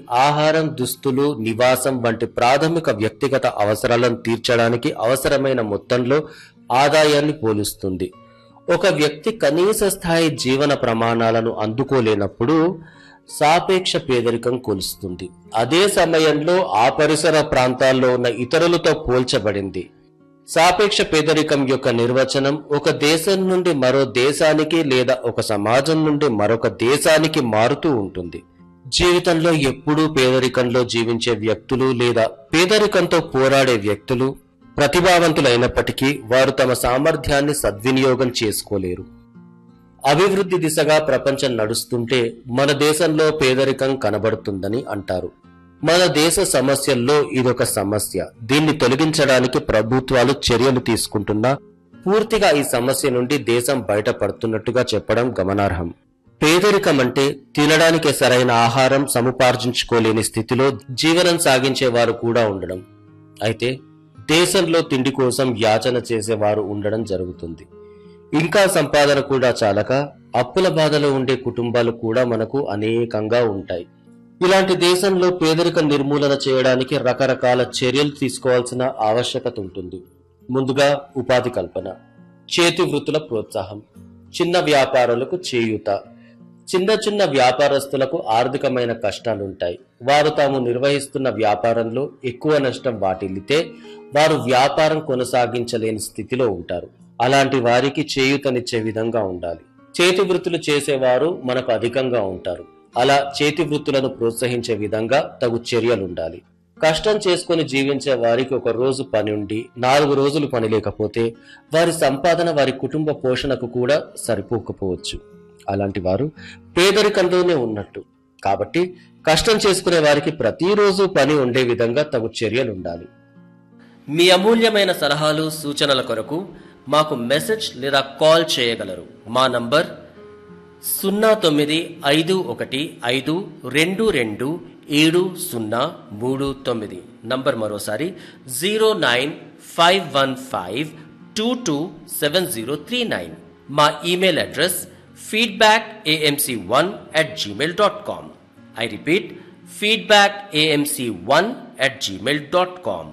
ఆహారం దుస్తులు నివాసం వంటి ప్రాథమిక వ్యక్తిగత అవసరాలను తీర్చడానికి అవసరమైన మొత్తంలో ఆదాయాన్ని పోలుస్తుంది ఒక వ్యక్తి కనీస స్థాయి జీవన ప్రమాణాలను అందుకోలేనప్పుడు సాపేక్ష పేదరికం కొలుస్తుంది అదే సమయంలో ఆ పరిసర ప్రాంతాల్లో ఉన్న ఇతరులతో పోల్చబడింది సాపేక్ష పేదరికం యొక్క నిర్వచనం ఒక దేశం నుండి మరో దేశానికి లేదా ఒక సమాజం నుండి మరొక దేశానికి మారుతూ ఉంటుంది జీవితంలో ఎప్పుడూ పేదరికంలో జీవించే వ్యక్తులు లేదా పేదరికంతో పోరాడే వ్యక్తులు ప్రతిభావంతులైనప్పటికీ వారు తమ సామర్థ్యాన్ని సద్వినియోగం చేసుకోలేరు అభివృద్ధి దిశగా ప్రపంచం నడుస్తుంటే మన దేశంలో పేదరికం కనబడుతుందని అంటారు మన దేశ సమస్యల్లో ఇదొక సమస్య దీన్ని తొలగించడానికి ప్రభుత్వాలు చర్యలు తీసుకుంటున్నా పూర్తిగా ఈ సమస్య నుండి దేశం బయటపడుతున్నట్టుగా చెప్పడం గమనార్హం పేదరికం అంటే తినడానికి సరైన ఆహారం సముపార్జించుకోలేని స్థితిలో జీవనం సాగించే వారు కూడా ఉండడం అయితే దేశంలో తిండి కోసం యాచన చేసేవారు ఉండడం జరుగుతుంది ఇంకా సంపాదన కూడా చాలక అప్పుల బాధలో ఉండే కుటుంబాలు కూడా మనకు అనేకంగా ఉంటాయి ఇలాంటి దేశంలో పేదరిక నిర్మూలన చేయడానికి రకరకాల చర్యలు తీసుకోవాల్సిన ఆవశ్యకత ఉంటుంది ముందుగా ఉపాధి కల్పన చేతి వృత్తుల ప్రోత్సాహం చిన్న వ్యాపారులకు చేయూత చిన్న చిన్న వ్యాపారస్తులకు ఆర్థికమైన కష్టాలుంటాయి వారు తాము నిర్వహిస్తున్న వ్యాపారంలో ఎక్కువ నష్టం వాటిల్లితే వారు వ్యాపారం కొనసాగించలేని స్థితిలో ఉంటారు అలాంటి వారికి చేయూతనిచ్చే విధంగా ఉండాలి చేతి వృత్తులు చేసేవారు మనకు అధికంగా ఉంటారు అలా చేతి వృత్తులను ప్రోత్సహించే విధంగా తగు చర్యలుండాలి కష్టం చేసుకుని జీవించే వారికి ఒక రోజు పని ఉండి నాలుగు రోజులు పని లేకపోతే వారి సంపాదన వారి కుటుంబ పోషణకు కూడా సరిపోకపోవచ్చు అలాంటి వారు పేదరికంలోనే ఉన్నట్టు కాబట్టి కష్టం చేసుకునే వారికి ప్రతిరోజు పని ఉండే విధంగా తగు చర్యలు ఉండాలి మీ అమూల్యమైన సలహాలు సూచనల కొరకు మాకు మెసేజ్ లేదా కాల్ చేయగలరు మా నంబర్ సున్నా తొమ్మిది ఐదు ఒకటి ఐదు రెండు రెండు ఏడు సున్నా మూడు తొమ్మిది నంబర్ మరోసారి zero nine five one five two two seven zero three nine మా email address feedback AMC one at Gmail dot com I repeat feedback AMC one at Gmail dot com